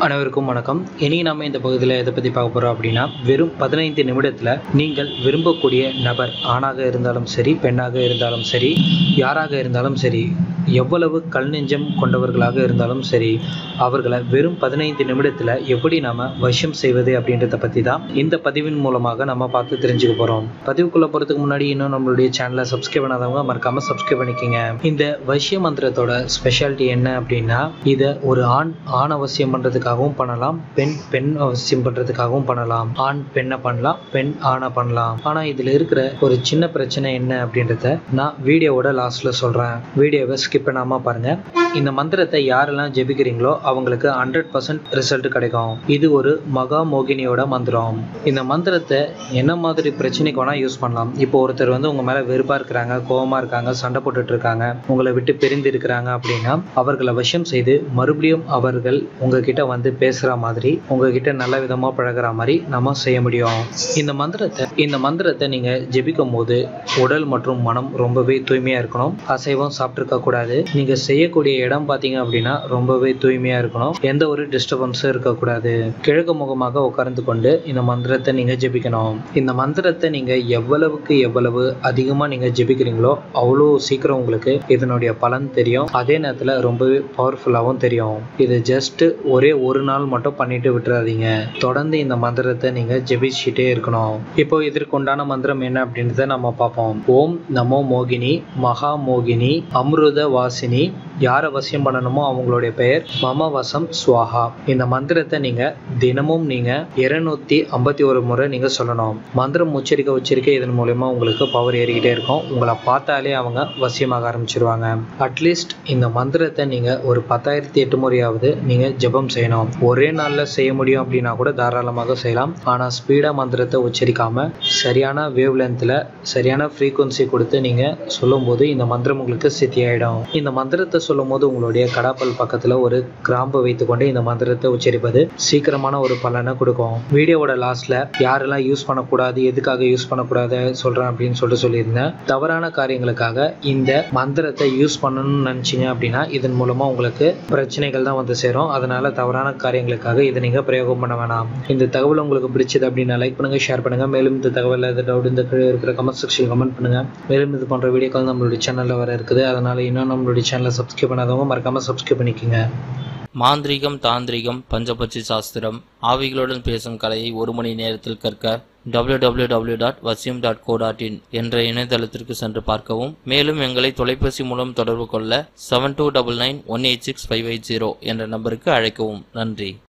அனைவருக்கும் வணக்கம் இனி நம்ம இந்த பகுதியில் எதை பற்றி பார்க்க போகிறோம் அப்படின்னா வெறும் பதினைந்து நிமிடத்தில் நீங்கள் விரும்பக்கூடிய நபர் ஆணாக இருந்தாலும் சரி பெண்ணாக இருந்தாலும் சரி யாராக இருந்தாலும் சரி எவ்வளவு கல் நெஞ்சம் கொண்டவர்களாக இருந்தாலும் சரி அவர்களை வெறும் பதினைந்து நிமிடத்தில் எப்படி நாம வசியம் செய்வது அப்படின்றத பற்றி தான் இந்த பதிவின் மூலமாக நம்ம பார்த்து தெரிஞ்சுக்க போகிறோம் பதிவுக்குள்ளே போகிறதுக்கு முன்னாடி இன்னும் நம்மளுடைய சேனலை சப்ஸ்கிரைப் பண்ணாதவங்க மறக்காமல் சப்ஸ்கிரைப் பண்ணிக்கோங்க இந்த வசிய மந்திரத்தோட ஸ்பெஷாலிட்டி என்ன அப்படின்னா இதை ஒரு ஆண் ஆண் அவசியம் பண்ணுறதுக்காகவும் பண்ணலாம் பெண் பெண் அவசியம் பண்ணுறதுக்காகவும் பண்ணலாம் ஆண் பெண்ணை பண்ணலாம் பெண் ஆணை பண்ணலாம் ஆனால் இதில் இருக்கிற ஒரு சின்ன பிரச்சனை என்ன அப்படின்றத நான் வீடியோவோட லாஸ்ட்டில் சொல்கிறேன் வீடியோவை ஸ்கிப் பண்ணாமல் பாருங்கள் இந்த மந்திரத்தை யாரெல்லாம் ஜெபிக்கிறீங்களோ அவங்களுக்கு ஹண்ட்ரட் பர்சன்ட் ரிசல்ட் கிடைக்கும் இது ஒரு மகா மோகினியோட மந்திரம் இந்த மந்திரத்தை என்ன மாதிரி பிரச்சனைக்கு வேணால் யூஸ் பண்ணலாம் இப்போ ஒருத்தர் வந்து உங்கள் மேலே வெறுப்பாக இருக்கிறாங்க கோவமாக இருக்காங்க சண்டை போட்டுட்டு இருக்காங்க உங்களை விட்டு பிரிந்து இருக்கிறாங்க அப்படின்னா அவர்களை வசியம் செய்து மறுபடியும் அவர்கள் உங்ககிட்ட வந்து பேசுகிற மாதிரி உங்ககிட்ட நல்ல விதமாக பழகுற மாதிரி நம்ம செய்ய முடியும் இந்த மந்திரத்தை இந்த மந்திரத்தை நீங்கள் ஜெபிக்கும் போது உடல் மற்றும் மனம் ரொம்பவே தூய்மையாக இருக்கணும் அசைவம் சாப்பிட்ருக்க கூடாது நீங்கள் செய்யக்கூடிய இடம் பார்த்தீங்க அப்படின்னா ரொம்பவே தூய்மையாக இருக்கணும் எந்த ஒரு டிஸ்டர்பன்ஸும் இருக்கக்கூடாது கிழக்கு முகமாக உட்கார்ந்து கொண்டு இந்த மந்திரத்தை நீங்கள் ஜெபிக்கணும் இந்த மந்திரத்தை நீங்கள் எவ்வளவுக்கு எவ்வளவு அதிகமாக நீங்கள் ஜெபிக்கிறீங்களோ அவ்வளோ சீக்கிரம் உங்களுக்கு இதனுடைய பலன் தெரியும் அதே நேரத்தில் ரொம்பவே பவர்ஃபுல்லாகவும் தெரியும் இது ஜஸ்ட் ஒரே ஒரு நாள் மட்டும் பண்ணிட்டு விட்டுறாதீங்க தொடர்ந்து இந்த மந்திரத்தை நீங்கள் ஜெபிச்சுட்டே இருக்கணும் இப்போ இதற்கு உண்டான மந்திரம் என்ன அப்படின்றத நம்ம பார்ப்போம் ஓம் நமோ மோகினி மகா மோகினி அம்ருத வாசினி யாரை வசியம் பண்ணணுமோ அவங்களுடைய பெயர் மம வசம் ஸ்வாஹா இந்த மந்திரத்தை நீங்க தினமும் நீங்க இருநூத்தி ஐம்பத்தி ஒரு முறை நீங்க சொல்லணும் மந்திரம் உச்சரிக்க உச்சரிக்க இதன் மூலயமா உங்களுக்கு பவர் ஏறிக்கிட்டே இருக்கும் உங்களை பார்த்தாலே அவங்க வசியமாக ஆரம்பிச்சிருவாங்க அட்லீஸ்ட் இந்த மந்திரத்தை நீங்க ஒரு பத்தாயிரத்தி எட்டு முறையாவது நீங்க ஜெபம் செய்யணும் ஒரே நாள்ல செய்ய முடியும் அப்படின்னா கூட தாராளமாக செய்யலாம் ஆனா ஸ்பீடா மந்திரத்தை உச்சரிக்காம சரியான வேவ் லென்த்ல சரியான ஃப்ரீக்குவன்சி கொடுத்து நீங்க சொல்லும்போது இந்த மந்திரம் உங்களுக்கு சித்தி ஆயிடும் இந்த மந்திரத்தை சொல்லும் போது உங்களுடைய கடாப்பல் பக்கத்துல ஒரு கிராம்பு வைத்துக்கொண்டு இந்த மந்திரத்தை உச்சரிப்பது சீக்கிரமான ஒரு பலனை கொடுக்கும் வீடியோவோட லாஸ்ட்ல யாரெல்லாம் யூஸ் பண்ணக்கூடாது எதுக்காக யூஸ் பண்ணக்கூடாது சொல்றேன் அப்படின்னு சொல்லிட்டு சொல்லியிருந்தேன் தவறான காரியங்களுக்காக இந்த மந்திரத்தை யூஸ் பண்ணணும்னு நினைச்சீங்க அப்படின்னா இதன் மூலமா உங்களுக்கு பிரச்சனைகள் தான் வந்து சேரும் அதனால தவறான காரியங்களுக்காக இதை நீங்க பிரயோகம் பண்ண வேணாம் இந்த தகவல் உங்களுக்கு பிடிச்சது அப்படின்னா லைக் பண்ணுங்க ஷேர் பண்ணுங்க மேலும் இந்த தகவல் ஏதாவது டவுட் இந்த கீழே இருக்கிற கமெண்ட் செக்ஷன் கமெண்ட் பண்ணுங்க மேலும் இது போன்ற வீடியோக்கள் நம்மளுடைய சேனல்ல வர இருக்குது அதனால இன்னும் நம்மளுடைய சேனலை சப்ஸ்கிரைப் பண்ணாதவங்க மறக்காம சப்ஸ்கிரைப் பண்ணிக்கோங்க மாந்திரீகம் தாந்திரிகம் பஞ்சபட்சி சாஸ்திரம் ஆவிகளுடன் பேசும் கலையை ஒரு மணி நேரத்தில் கற்க www.vasyam.co.in டாட் வசியம் டாட் கோ டாட் இன் என்ற இணையதளத்திற்கு சென்று பார்க்கவும் மேலும் எங்களை தொலைபேசி மூலம் தொடர்பு கொள்ள seven two double nine one eight six five eight zero என்ற நம்பருக்கு அழைக்கவும் நன்றி